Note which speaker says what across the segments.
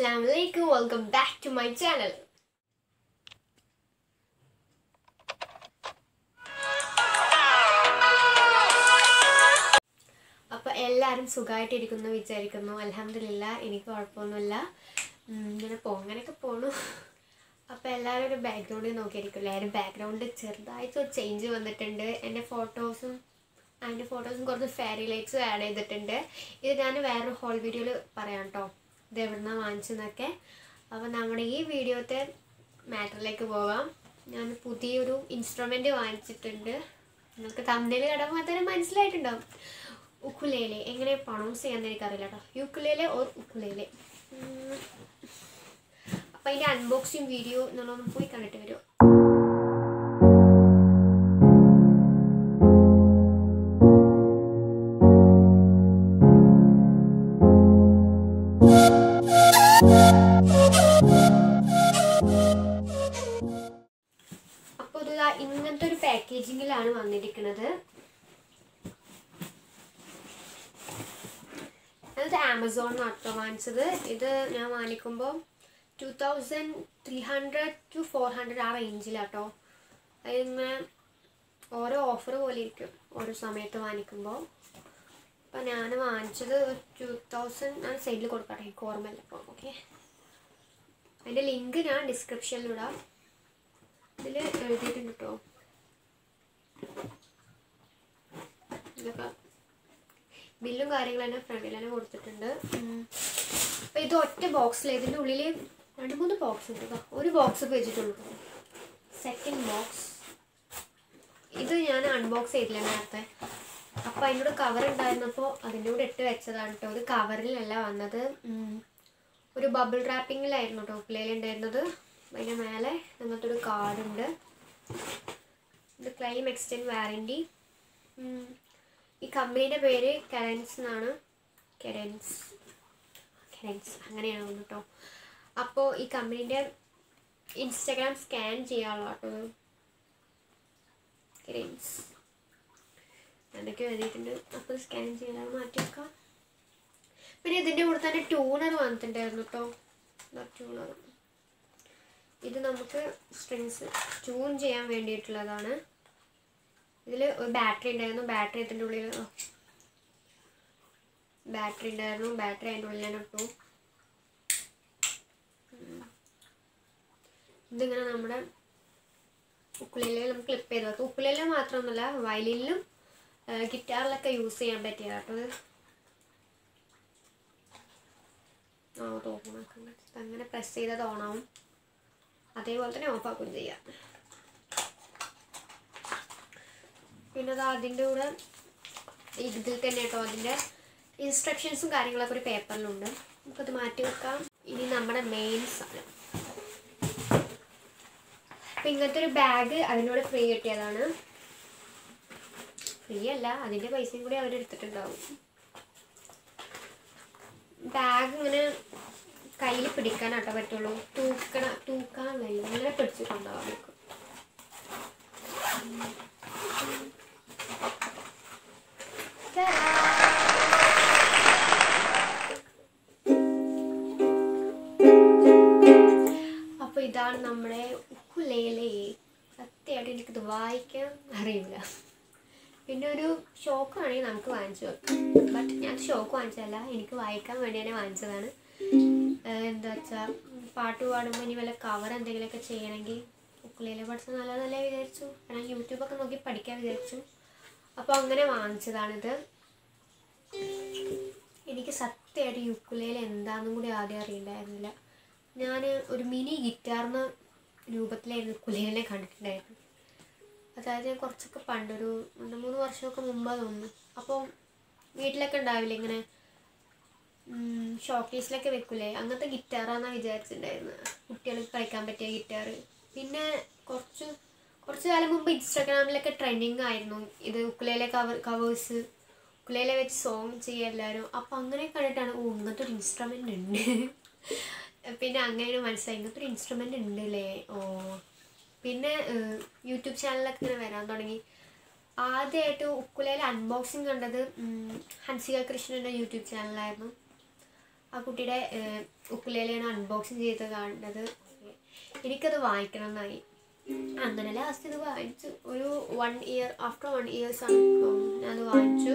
Speaker 1: Assalamu alaikum. Welcome back to my channel. അപ്പോൾ എല്ലാവരും സുഖമായിട്ടിരിക്കുന്നു വിചാരിക്കുന്നു അലഹമില്ല എനിക്ക് കുഴപ്പമൊന്നുമില്ല ഉം, ഇങ്ങനെ പോ അങ്ങനെയൊക്കെ പോണു അപ്പോൾ എല്ലാവരും ഒരു ബാക്ക്ഗ്രൗണ്ടിൽ നോക്കിയിരിക്കും എല്ലാവരും ബാക്ക്ഗ്രൗണ്ട് ചെറുതായിട്ട് ഒരു ചേഞ്ച് വന്നിട്ടുണ്ട് എൻ്റെ ഫോട്ടോസും അതിൻ്റെ ഫോട്ടോസും കുറച്ച് ഫെയറി ലൈറ്റ്സും ആഡ് ചെയ്തിട്ടുണ്ട് ഇത് ഞാൻ വേറൊരു ഹോൾ വീഡിയോയിൽ പറയാം കേട്ടോ ഇത് എവിടുന്നാണ് വാങ്ങിച്ചെന്നൊക്കെ അപ്പോൾ നമ്മുടെ ഈ വീഡിയോത്തെ മാറ്ററിലേക്ക് പോകാം ഞാൻ പുതിയൊരു ഇൻസ്ട്രുമെൻ്റ് വാങ്ങിച്ചിട്ടുണ്ട് നിങ്ങൾക്ക് തമ്മിൽ കടമ്പോൾ തന്നെ മനസ്സിലായിട്ടുണ്ടാവും ഉക്കുലേലെ എങ്ങനെ പ്രൊണൗൺസ് ചെയ്യാന്ന് എനിക്കറിയില്ല കേട്ടോ യുക്കുലേലെ ഓർ ഉക്കുലേലെ അപ്പം അതിൻ്റെ അൺബോക്സിങ് വീഡിയോ നിങ്ങളൊന്ന് പോയി കണ്ടിട്ട് വരുമോ അപ്പോൾ ഇത് ദാ ഇങ്ങനത്തെ ഒരു പാക്കേജിങ്ങിലാണ് വന്നിരിക്കുന്നത് ഇത് ആമസോൺ നാട്ടോ വാങ്ങിച്ചത് ഇത് ഞാൻ വാങ്ങിക്കുമ്പോൾ two thousand three hundred two four hundred ആ റേഞ്ചിലാട്ടോ അതിങ്ങനെ ഓരോ ഓഫർ പോലെ ഇരിക്കും ഓരോ സമയത്ത് വാങ്ങിക്കുമ്പോൾ അപ്പം ഞാൻ വാങ്ങിച്ചത് ടു തൗസൻഡ് ഞാൻ സൈഡിൽ കൊടുക്കട്ടെ എനിക്ക് ഓർമ്മയില്ല അപ്പോൾ ഓക്കെ അതിൻ്റെ ലിങ്ക് ഞാൻ ഡിസ്ക്രിപ്ഷനിലിടാം ഇതിൽ എഴുതിയിട്ടുണ്ട് കേട്ടോ ഇതൊക്കെ ബില്ലും കാര്യങ്ങളും തന്നെ ഫ്രണ്ടിൽ തന്നെ കൊടുത്തിട്ടുണ്ട് അപ്പോൾ ഇത് ഒറ്റ ബോക്സിൽ ഇതിൻ്റെ ഉള്ളിൽ രണ്ട് മൂന്ന് ബോക്സ് ഉണ്ട് കേട്ടോ ഒരു ബോക്സ് വെച്ചിട്ടുള്ളൂ സെക്കൻഡ് ബോക്സ് ഇത് ഞാൻ അൺബോക്സ് ചെയ്തില്ല നേരത്തെ അപ്പോൾ അതിനോട് കവർ ഉണ്ടായിരുന്നപ്പോൾ അതിൻ്റെ കൂടെ ഇട്ട് വെച്ചതാണ് കേട്ടോ ഇത് കവറിലല്ല വന്നത് ഉം. ഒരു ബബിൾ റാപ്പിങ്ങിലായിരുന്നു കേട്ടോ ഉപ്പിലയിൽ ഉണ്ടായിരുന്നത് അതിൻ്റെ മേലെ അങ്ങനത്തെ ഒരു കാർഡുണ്ട് ഇത് ക്ലെയിം എക്സ്റ്റെൻഡ് വാറൻറ്റി ഈ കമ്പനീൻ്റെ പേര് കെറൻസ് എന്നാണ് കെറൻസ് കെറൻസ് അങ്ങനെയാണ് തോന്നുന്നു കേട്ടോ അപ്പോൾ ഈ കമ്പനീൻ്റെ ഇൻസ്റ്റഗ്രാം സ്കാൻ ചെയ്യാനുള്ള കേട്ടോ ഇത്. കെറൻസ് എന്തൊക്കെ എഴുതിയിട്ടുണ്ട് അപ്പോൾ സ്കാൻ ചെയ്യാൻ മാറ്റി വെക്കാം പിന്നെ ഇതിൻ്റെ കൂടെ തന്നെ ട്യൂണർ വന്നിട്ടുണ്ടായിരുന്നു കേട്ടോ ട്യൂണർ ഇത് നമുക്ക് സ്ട്രിങ്സ് ട്യൂൺ ചെയ്യാൻ വേണ്ടിയിട്ടുള്ളതാണ് ഇതിൽ ഒരു ബാറ്ററി ഉണ്ടായിരുന്നു ബാറ്ററി ഇതിൻ്റെ ഉള്ളിൽ ബാറ്ററി ഉണ്ടായിരുന്നു ബാറ്ററി അതിൻ്റെ ഉള്ളിൽ തന്നെ ഇട്ടു ഉം. ഇതിങ്ങനെ നമ്മുടെ ഉക്കുലേലെ നമുക്ക് ക്ലിപ്പ് ചെയ്ത് വെക്കാം ഉക്കുലേലെ മാത്രമൊന്നുമല്ല വയലിനിലും ഗിറ്റാറിലൊക്കെ യൂസ് ചെയ്യാൻ പറ്റിയതാണ് കേട്ടോ ഇത് ആ അത് ഓണാക്കാൻ അങ്ങനെ പ്രസ് ചെയ്തത് ഓണാവും അതേപോലെ തന്നെ ഓഫാക്കുകയും ചെയ്യാം പിന്നെ അത് അതിൻ്റെ കൂടെ ഇതിൽ തന്നെ കേട്ടോ അതിൻ്റെ ഇൻസ്ട്രക്ഷൻസും കാര്യങ്ങളൊക്കെ ഒരു പേപ്പറിലുണ്ട് നമുക്കത് മാറ്റി വെക്കാം ഇനി നമ്മുടെ മെയിൻ സാധനം അപ്പം ഇങ്ങനത്തെ ഒരു ബാഗ് അതിനോട് ഫ്രീ കിട്ടിയതാണ് ഫ്രീ അല്ല അതിൻ്റെ പൈസയും കൂടി അവർ എടുത്തിട്ടുണ്ടാവും ബാഗ് ഇങ്ങനെ കയ്യിൽ പിടിക്കാനാട്ടോ പറ്റുള്ളൂ തൂക്കണ തൂക്കാനല്ല ഇങ്ങനെ പിടിച്ചിട്ടുണ്ടാവും നമുക്ക് അപ്പോൾ ഇതാണ് നമ്മുടെ ഉക്കുലേലെ സത്യമായിട്ട് എനിക്കിത് വായിക്കാൻ അറിയില്ല പിന്നെ ഒരു ഷോക്ക് ആണെങ്കിൽ നമുക്ക് വാങ്ങിച്ചു വെക്കാം ബട്ട് ഞാൻ ഷോക്ക് വാങ്ങിച്ചതല്ല എനിക്ക് വായിക്കാൻ വേണ്ടി തന്നെ വാങ്ങിച്ചതാണ് ഏഹ് എന്താ വെച്ചാൽ പാട്ട് പാടുമ്പോൾ ഇനി വല്ല കവർ എന്തെങ്കിലുമൊക്കെ ചെയ്യണമെങ്കിൽ ഉക്കുലേലെ പഠിച്ചത് നല്ലതല്ലേ വിചാരിച്ചു കാരണം യൂട്യൂബൊക്കെ നോക്കി പഠിക്കാൻ വിചാരിച്ചു അപ്പോൾ അങ്ങനെ വാങ്ങിച്ചതാണിത് എനിക്ക് സത്യമായിട്ട് യുക്കുലേൽ എന്താണെന്നും കൂടി ആദ്യം അറിയണ്ടായിരുന്നില്ല ഞാൻ ഒരു മിനി ഗിറ്റാറിന് രൂപത്തിലായിരുന്നു ഉക്കുലേലിനെ കണ്ടിട്ടുണ്ടായിരുന്നു അതായത് ഞാൻ കുറച്ചൊക്കെ പണ്ടൊരു രണ്ട് മൂന്ന് വർഷമൊക്കെ മുമ്പാ തോന്നുന്നു അപ്പോൾ വീട്ടിലൊക്കെ ഉണ്ടാവില്ലേ ഇങ്ങനെ ഷോക്കേസിലൊക്കെ വെക്കൂലേ അങ്ങനത്തെ ഗിറ്റാറാന്നാണ് വിചാരിച്ചിട്ടുണ്ടായിരുന്നത് കുട്ടികൾക്ക് കളിക്കാൻ പറ്റിയ ഗിറ്റാർ പിന്നെ കുറച്ച് കുറച്ച് കാലം മുമ്പ് ഇൻസ്റ്റാഗ്രാമിലൊക്കെ ട്രെൻഡിങ് ആയിരുന്നു ഇത് ഉക്കുലേലെ കവർ കവേഴ്സ് ഉക്കുലേലെ വെച്ച് സോങ് ചെയ്യുക എല്ലാവരും അപ്പോൾ അങ്ങനെ കണ്ടിട്ടാണ് ഓ ഇങ്ങനത്തെ ഒരു ഇൻസ്ട്രുമെൻ്റ് ഉണ്ട് പിന്നെ അങ്ങനെ മനസ്സിലായി ഇങ്ങനത്തെ ഒരു ഇൻസ്ട്രുമെൻ്റ് ഉണ്ട് അല്ലേ ഓ പിന്നെ ഏഹ്, യൂട്യൂബ് ചാനലൊക്കെ ഇങ്ങനെ വരാൻ തുടങ്ങി ആദ്യമായിട്ട് ഉക്കുലേലെ അൺബോക്സിങ് കണ്ടത് ഉം, ഹൻസിക കൃഷ്ണൻ്റെ യൂട്യൂബ് ചാനലായിരുന്നു ആ കുട്ടിയുടെ ഉക്കുലേലാണ് അൺബോക്സിങ് ചെയ്ത് കാണുന്നത് എനിക്കത് വാങ്ങിക്കണം എന്നായി അങ്ങനെ ലാസ്റ്റ് ഇത് വാങ്ങിച്ചു ഒരു one year after one years ആണ് ഞാനത് വാങ്ങിച്ചു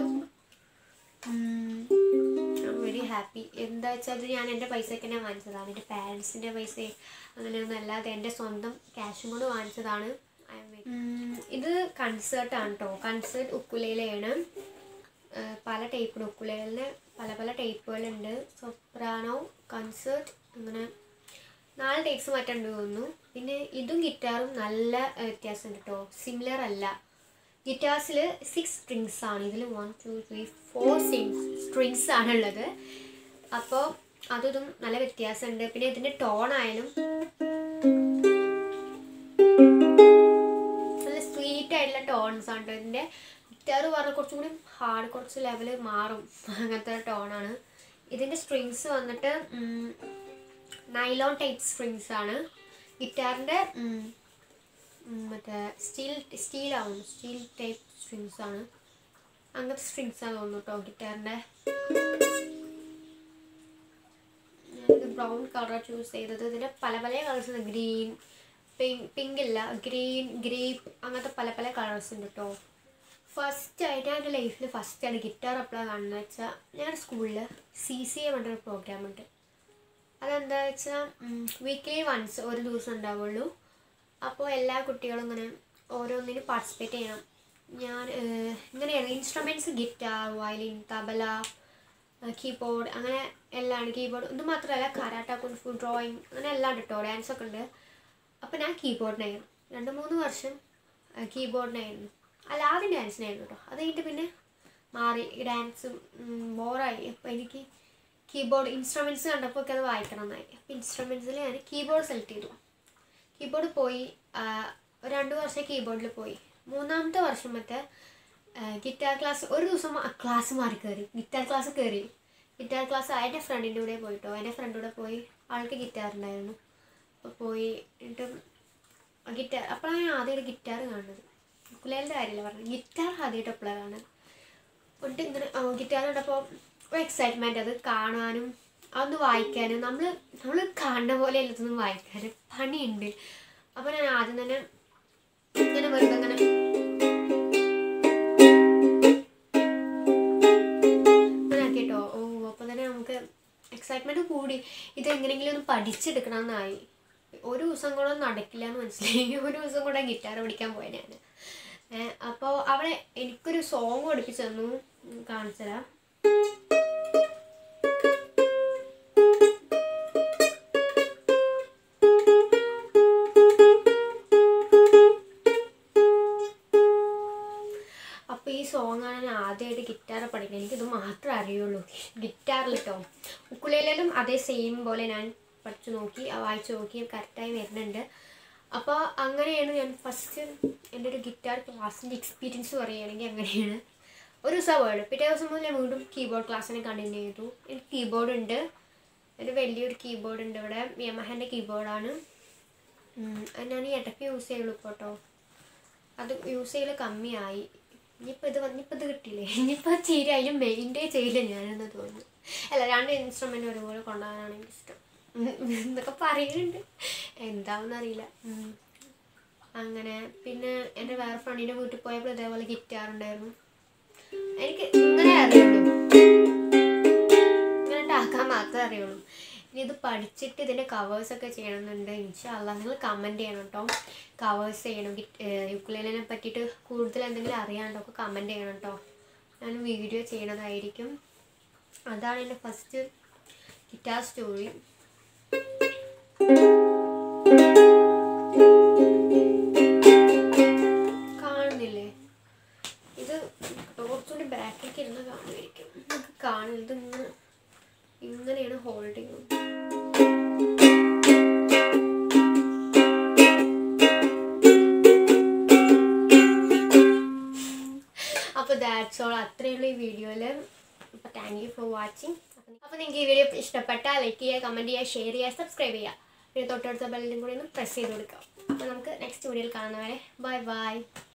Speaker 1: വെരി ഹാപ്പി എന്താ വെച്ചാൽ അത് ഞാൻ എൻ്റെ പൈസയ്ക്ക് തന്നെ വാങ്ങിച്ചതാണ് എൻ്റെ പാരൻസിൻ്റെ പൈസ അങ്ങനെയൊന്നും അല്ലാതെ എൻ്റെ സ്വന്തം ക്യാഷും കൊണ്ട് വാങ്ങിച്ചതാണ് I am very- ഉം, ഇത് കൺസേർട്ടാണ് കേട്ടോ കൺസേർട്ട് ഉക്കുലേലയാണ് ഏഹ് പല ടൈപ്പ് ഉക്കുലേലിന് പല പല ടൈപ്പുകളുണ്ട് സൊപ്രാനോ കൺസേർട്ട് അങ്ങനെ നാല് ടൈപ്സ് മാറ്റുണ്ട് തോന്നുന്നു പിന്നെ ഇതും ഗിറ്റാറും നല്ല ഏഹ്, വ്യത്യാസമുണ്ട് കേട്ടോ സിമിലർ അല്ല ഗിറ്റാർസിൽ സിക്സ് സ്ട്രിങ്സ് ആണ് ഇതിൽ one two three four strings strings ആണുള്ളത് അപ്പോൾ അതൊന്നും നല്ല വ്യത്യാസമുണ്ട് പിന്നെ ഇതിൻ്റെ ടോൺ ആയാലും നല്ല സ്വീറ്റ് ആയിട്ടുള്ള ടോൺസ് ആണ് ട്ടോ ഇതിൻ്റെ ഗിറ്റാർ പറഞ്ഞാൽ കുറച്ചും കൂടി ഹാർഡ് കുറച്ച് ലെവൽ മാറും അങ്ങനത്തെ ടോണാണ് ഇതിൻ്റെ സ്ട്രിങ്സ് വന്നിട്ട് നൈലോൺ ടൈപ്പ് സ്ട്രിങ്സ് ആണ് ഗിറ്റാറിൻ്റെ മറ്റേ സ്റ്റീൽ സ്റ്റീലാവും സ്റ്റീൽ ടൈപ്പ് സ്ട്രിങ്സ് ആണ് അങ്ങനത്തെ സ്ട്രിങ്സ് ആണ് തോന്നുന്നു കേട്ടോ ഗിറ്റാറിൻ്റെ ഞാനിത് ബ്രൗൺ കളർ ചൂസ് ചെയ്തത് ഇതിൻ്റെ പല പല കളേഴ്സ് ഉണ്ട് ഗ്രീൻ പിങ്ക് പിങ്ക് ഇല്ല ഗ്രീൻ ഗ്രേപ്പ് അങ്ങനത്തെ പല പല കളേഴ്സ് ഉണ്ട് കേട്ടോ ഫസ്റ്റ് ആയിട്ട് ഞാൻ എൻ്റെ ലൈഫിൽ ഫസ്റ്റ് ആണ് ഗിറ്റാർ എപ്പോഴാണ് കാണുന്നത് വെച്ചാൽ ഞങ്ങളുടെ സ്കൂളിൽ സി സി എ പറഞ്ഞൊരു പ്രോഗ്രാം ഉണ്ട് അതെന്താ വെച്ചാൽ വീക്കിലി വൺസ് ഒരു ദിവസം ഉണ്ടാവുള്ളൂ അപ്പോൾ എല്ലാ കുട്ടികളും ഇങ്ങനെ ഓരോന്നിനും പാർട്ടിസിപ്പേറ്റ് ചെയ്യണം ഞാൻ ഏഹ്, ഇങ്ങനെയാണ് instruments guitar violin tabla keyboard അങ്ങനെ എല്ലാം ഉണ്ട് കീബോർഡ് ഇത് മാത്രമല്ല കരാട്ട കുൻഫു ഡ്രോയിങ് അങ്ങനെ എല്ലാം ഉണ്ട് കേട്ടോ ഡാൻസ് ഒക്കെ ഉണ്ട് അപ്പോൾ ഞാൻ കീബോർഡിനായിരുന്നു രണ്ട് മൂന്ന് വർഷം കീബോർഡിനായിരുന്നു അല്ല ആദ്യം ഡാൻസിനായിരുന്നു കേട്ടോ അത് കഴിഞ്ഞിട്ട് പിന്നെ മാറി ഡാൻസും ബോറായി അപ്പോൾ എനിക്ക് കീബോർഡ് ഇൻസ്ട്രുമെൻറ്റ്സ് കണ്ടപ്പോൾ ഒക്കെ അത് വായിക്കണം എന്നായി അപ്പോൾ ഇൻസ്ട്രുമെൻറ്റ്സിൽ ഞാൻ കീബോർഡ് സെലക്ട് ചെയ്തു കീബോർഡ് പോയി ആ, ഒരു രണ്ട് വർഷം കീബോർഡിൽ പോയി മൂന്നാമത്തെ വർഷം മറ്റേ ഗിറ്റാർ ക്ലാസ് ഒരു ദിവസം ക്ലാസ് മാറി കയറി ഗിറ്റാർ ക്ലാസ് കയറി ഗിറ്റാർ ക്ലാസ് എൻ്റെ ഫ്രണ്ടിൻ്റെ കൂടെ പോയിട്ടോ എൻ്റെ ഫ്രണ്ടിൻ്റെ കൂടെ പോയി ആൾക്ക് ഗിറ്റാർ ഉണ്ടായിരുന്നു അപ്പോൾ പോയി എന്നിട്ട് ഗിറ്റാർ അപ്പോഴാണ് ഞാൻ ആദ്യമായിട്ട് ഗിറ്റാർ കാണുന്നത് ഉക്കുലേലിൻ്റെ കാര്യമല്ല പറഞ്ഞത് ഗിറ്റാർ ആദ്യമായിട്ട് എപ്പോഴാണ് കാണുന്നത് എന്നിട്ട് ഇങ്ങനെ ഗിറ്റാർ കണ്ടപ്പോൾ ഒരു എക്സൈറ്റ്മെൻറ്റ് അത് കാണാനും അതൊന്ന് വായിക്കാനും നമ്മൾ നമ്മൾ കാണുന്ന പോലെ അല്ലതൊന്നും വായിക്കാൻ പണിയുണ്ട് അപ്പോൾ ഞാൻ ആദ്യം തന്നെ ഇങ്ങനെ വെറുതെ ഇങ്ങനെ അങ്ങനെ ആക്കിട്ടോ ഓ അപ്പോൾ തന്നെ നമുക്ക് എക്സൈറ്റ്മെൻറ്റ് കൂടി ഇത് എങ്ങനെയെങ്കിലും ഒന്ന് പഠിച്ചെടുക്കണം എന്നായി ഒരു ദിവസം കൂടെ നടക്കില്ല എന്ന് മനസ്സിലായി ഒരു ദിവസം കൂടെ ഗിറ്റാർ പഠിക്കാൻ പോയ ഞാൻ അപ്പോൾ അവിടെ എനിക്കൊരു സോങ് പഠിപ്പിച്ചു തന്നു കാണിച്ചുതരാം അപ്പോൾ ഈ സോങ്ങാണ് ഞാൻ ആദ്യമായിട്ട് ഗിറ്റാർ പഠിക്കുന്നത് എനിക്കിത് മാത്രമേ അറിയുള്ളൂ ഗിറ്റാറിൽ കേട്ടോ ഉക്കുലേലും അതേ സെയിം പോലെ ഞാൻ പഠിച്ചു നോക്കി ആ വായിച്ചു നോക്കി കറക്റ്റായി വരുന്നുണ്ട് അപ്പോൾ അങ്ങനെയാണ് ഞാൻ ഫസ്റ്റ് എൻ്റെ ഒരു ഗിറ്റാർ ക്ലാസ്സിൻ്റെ എക്സ്പീരിയൻസ് പറയുകയാണെങ്കിൽ അങ്ങനെയാണ് ഒരു ദിവസം പോയുള്ളൂ പിറ്റേ ദിവസം മുതൽ ഞാൻ വീണ്ടും കീബോർഡ് ക്ലാസ്സിനെ കണ്ടിന്യൂ ചെയ്തു എനിക്ക് കീബോർഡ് ഉണ്ട് ഒരു വലിയൊരു കീബോർഡ് ഉണ്ട് ഇവിടെ യമഹൻ്റെ കീബോർഡാണ് അത് ഞാൻ ഈ ഇടയ്ക്ക് യൂസ് ചെയ്യുള്ളൂ ഇപ്പോൾ കേട്ടോ അത് യൂസ് ചെയ്യൽ കമ്മിയായി ഇനിയിപ്പോൾ ഇത് വന്നിപ്പോൾ ഇത് കിട്ടിയില്ലേ ഇനിയിപ്പോൾ ചെയ്യില്ല അതിൽ മെയിൻറ്റെയിൻ ചെയ്യില്ല ഞാനെന്ന് തോന്നുന്നു അല്ല രണ്ട് ഇൻസ്ട്രുമെൻ്റ് ഒരുപോലെ കൊണ്ടുപോകാനാണ് എനിക്കിഷ്ടം ഉം, എന്നൊക്കെ പറയുന്നുണ്ട് എന്താവെന്ന് അറിയില്ല ഉം. അങ്ങനെ പിന്നെ എൻ്റെ വേറെ ഫ്രണ്ടിൻ്റെ വീട്ടിൽ പോയപ്പോൾ ഇതേപോലെ ഗിറ്റാർ ഉണ്ടായിരുന്നു എനിക്ക് ഇങ്ങനെ അറിയുള്ളൂ ഇങ്ങനെ ടാക്കാൻ മാത്രമേ അറിയുള്ളൂ ഇനി ഇത് പഠിച്ചിട്ട് ഇതിൻ്റെ കവേഴ്സൊക്കെ ചെയ്യണമെന്നുണ്ട് ഇൻഷാല്ല നിങ്ങൾ കമൻറ്റ് ചെയ്യണം കേട്ടോ കവേഴ്സ് ചെയ്യണം യുക്കുലേലിനെ പറ്റിയിട്ട് കൂടുതൽ എന്തെങ്കിലും അറിയാണ്ടൊക്കെ കമൻറ്റ് ചെയ്യണം കേട്ടോ ഞാൻ വീഡിയോ ചെയ്യണതായിരിക്കും അതാണ് എൻ്റെ ഫസ്റ്റ് ഗിറ്റാർ സ്റ്റോറി കാണുന്നില്ലേ ഇത് കുറച്ചുകൂടി ബാക്കിലേക്ക് ഇരുന്ന് കാണുമായിരിക്കും നമുക്ക് കാണില്ല ഇത് ഇങ്ങനെ ഇങ്ങനെയാണ് ഹോൾഡ് ചെയ്യുന്നത് അപ്പോൾ ദാറ്റ്സ് ഓൾ അത്രയേ ഉള്ളൂ ഈ വീഡിയോയിൽ അപ്പോൾ താങ്ക് യു ഫോർ വാച്ചിങ് അപ്പോൾ നിങ്ങൾക്ക് ഈ വീഡിയോ ഇഷ്ടപ്പെട്ടാൽ ലൈക്ക് ചെയ്യുക കമൻറ്റ് ചെയ്യുക ഷെയർ ചെയ്യുക സബ്സ്ക്രൈബ് ചെയ്യുക പിന്നെ തൊട്ടടുത്ത ബെല്ലിനും കൂടി ഒന്ന് പ്രസ് ചെയ്ത് കൊടുക്കുക അപ്പോൾ നമുക്ക് നെക്സ്റ്റ് വീഡിയോയിൽ കാണുന്നവരെ ബൈ ബൈ